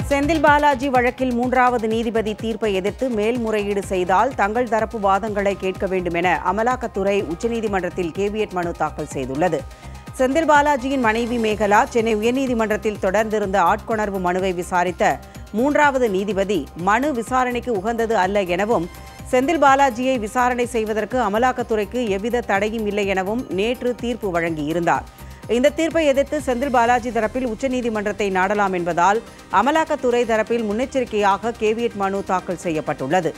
செந்தில் பாலாஜி வழக்கில் மூன்றாவது நீதிபதி தீர்ப்பை எதிர்த்து மேல்முறையீடு செய்தால் தங்கள் தரப்பு வாதங்களை கேட்க வேண்டும் என அமலாக்கத்துறை உச்சநீதிமன்றத்தில் கேவியட் மனு தாக்கல் செய்துள்ளது செந்தில் பாலாஜியின் மனைவி மேகலா சென்னை உயர்நீதிமன்றத்தில் தொடர்ந்திருந்த ஆட்கொணர்வு மனுவை விசாரித்த மூன்றாவது நீதிபதி மனு விசாரணைக்கு உகந்தது அல்ல எனவும் செந்தில் பாலாஜியை விசாரணை செய்வதற்கு அமலாக்கத்துறைக்கு எவ்வித தடையும் இல்லை எனவும் நேற்று தீர்ப்பு வழங்கியிருந்தார் இந்த தீர்ப்பை எதிர்த்து செந்தில் பாலாஜி தரப்பில் உச்சநீதிமன்றத்தை நாடலாம் என்பதால் அமலாக்கத்துறை தரப்பில் முன்னெச்சரிக்கையாக கேவியட் மனு தாக்கல் செய்யப்பட்டுள்ளது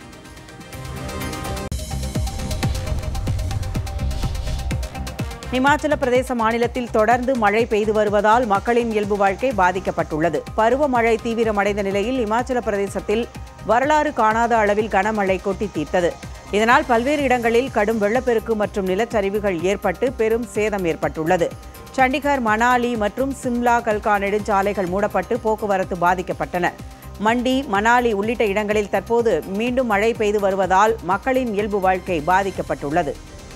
இமாச்சல பிரதேச மாநிலத்தில் தொடர்ந்து மழை பெய்து வருவதால் மக்களின் இயல்பு வாழ்க்கை பாதிக்கப்பட்டுள்ளது பருவமழை தீவிரமடைந்த நிலையில் இமாச்சல பிரதேசத்தில் வரலாறு காணாத அளவில் கனமழை கொட்டி தீர்த்தது இதனால் பல்வேறு இடங்களில் கடும் வெள்ளப்பெருக்கு மற்றும் நிலச்சரிவுகள் ஏற்பட்டு பெரும் சேதம் ஏற்பட்டுள்ளது சண்டிகர் மணாலி மற்றும் சிம்லா கல்கா நெடுஞ்சாலைகள் மூடப்பட்டு போக்குவரத்து பாதிக்கப்பட்டன மண்டி மணாலி உள்ளிட்ட இடங்களில் தற்போது மீண்டும் மழை பெய்து வருவதால் மக்களின் இயல்பு வாழ்க்கை பாதிக்கப்பட்டுள்ளது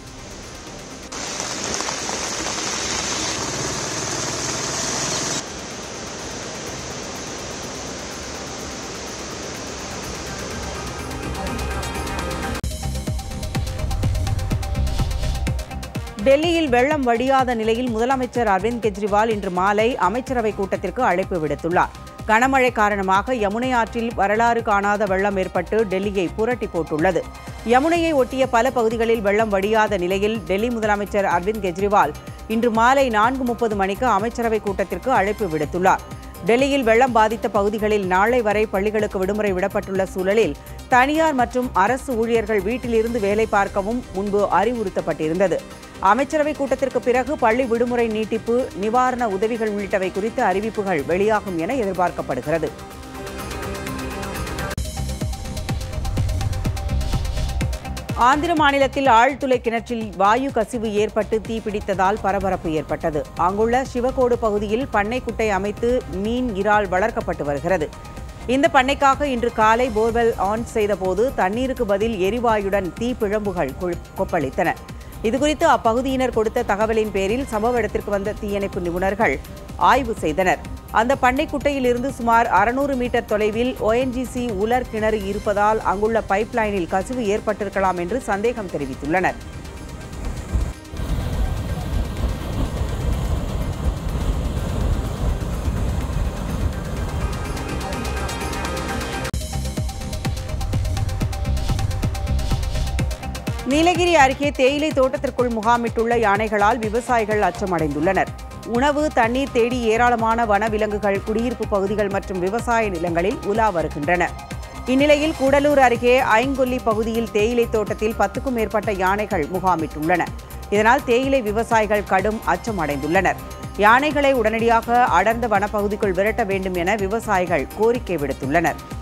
டெல்லியில் வெள்ளம் வடியாத நிலையில் முதலமைச்சர் அரவிந்த் கெஜ்ரிவால் இன்று மாலை அமைச்சரவை கூட்டத்திற்கு அழைப்பு விடுத்துள்ளார் கனமழை காரணமாக யமுனை ஆற்றில் வரலாறு காணாத வெள்ளம் ஏற்பட்டு டெல்லியை புரட்டி போட்டுள்ளது யமுனையை ஒட்டிய பல பகுதிகளில் வெள்ளம் வடியாத நிலையில் டெல்லி முதலமைச்சர் அரவிந்த் கெஜ்ரிவால் இன்று மாலை நான்கு முப்பது மணிக்கு அமைச்சரவை கூட்டத்திற்கு அழைப்பு விடுத்துள்ளார் டெல்லியில் வெள்ளம் பாதித்த பகுதிகளில் நாளை வரை பள்ளிகளுக்கு விடுமுறை விடப்பட்டுள்ள சூழலில் தனியார் மற்றும் அரசு ஊழியர்கள் வீட்டிலிருந்து வேலை பார்க்கவும் முன்பு அறிவுறுத்தப்பட்டிருந்தது அமைச்சரவை கூட்டத்திற்கு பிறகு பள்ளி விடுமுறை நீட்டிப்பு நிவாரண உதவிகள் உள்ளிட்டவை குறித்த அறிவிப்புகள் வெளியாகும் என எதிர்பார்க்கப்படுகிறது ஆந்திர மாநிலத்தில் ஆழ்துளை கிணற்றில் வாயு கசிவு ஏற்பட்டு தீப்பிடித்ததால் பரபரப்பு ஏற்பட்டது அங்குள்ள சிவகோடு பகுதியில் பண்ணைக்குட்டை அமைத்து மீன் இறால் வளர்க்கப்பட்டு வருகிறது இந்த பண்ணைக்காக இன்று காலை போர்வெல் ஆன் செய்தபோது தண்ணீருக்கு பதில் எரிவாயுடன் தீப்பிழம்புகள் கொ- கொப்பளித்தன இதுகுறித்து அப்பகுதியினர் கொடுத்த தகவலின் பேரில் சம்பவ இடத்திற்கு வந்த தீயணைப்பு நிபுணர்கள் ஆய்வு செய்தனர் அந்த பண்ணைக்குட்டையில் இருந்து சுமார் அறுநூறு மீட்டர் தொலைவில் ONGC உலர் கிணறு இருப்பதால் அங்குள்ள பைப் லைனில் கசிவு ஏற்பட்டிருக்கலாம் என்று சந்தேகம் தெரிவித்துள்ளனர் நீலகிரி அருகே தேயிலை தோட்டத்திற்குள் முகாமிட்டுள்ள யானைகளால் விவசாயிகள் அச்சமடைந்துள்ளனர் உணவு தண்ணீர் தேடி ஏராளமான வனவிலங்குகள் குடியிருப்பு பகுதிகள் மற்றும் விவசாய நிலங்களில் உலா வருகின்றன இந்நிலையில் கூடலூர் அருகே ஐங்கொல்லி பகுதியில் தேயிலை தோட்டத்தில் பத்துக்கும் மேற்பட்ட யானைகள் முகாமிட்டுள்ளன இதனால் தேயிலை விவசாயிகள் கடும் அச்சமடைந்துள்ளனர் யானைகளை உடனடியாக அடர்ந்த வனப்பகுதிக்குள் விரட்ட வேண்டும் என விவசாயிகள் கோரிக்கை விடுத்துள்ளனர்